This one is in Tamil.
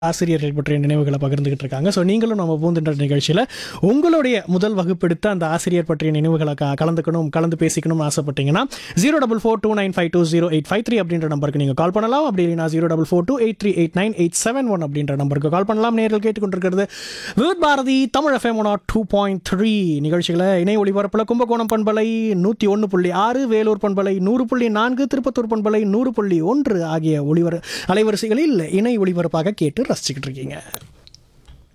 ஆசிரியர்கள் பற்றிய நினைவுகளை பகிர்ந்துகிட்டு இருக்காங்க ஸோ நீங்களும் நம்ம பூந்துன்ற நிகழ்ச்சியில் உங்களுடைய முதல் வகுப்பெடுத்த அந்த ஆசிரியர் பற்றிய நினைவுகளை க- கலந்துக்கணும் கலந்து பேசிக்கணும்னு ஆசைப்பட்டீங்கன்னா zero double four two nine five two zero eight five three அப்படின்ற நம்பருக்கு நீங்கள் கால் பண்ணலாம் அப்படி இல்லைனா zero double four two eight three eight nine eight seven one அப்படின்ற நம்பருக்கு கால் பண்ணலாம் நேரில் கேட்டுக்கொண்டிருக்கிறது with Bharathi Tamil FM one two point three நிகழ்ச்சிகளை இணைய ஒளிபரப்பில் கும்பகோணம் பண்பலை நூற்றி ஒன்று புள்ளி ஆறு வேலூர் பண்பலை நூறு புள்ளி நான்கு திருப்பத்தூர் பண்பலை நூறு புள்ளி ஒன்று ஆகிய ஒளிவர அலைவரிசைகளில் இணை ஒளிபரப்பாக கேட்டு ரசிச்சுக்கிட்டு இருக்கீங்க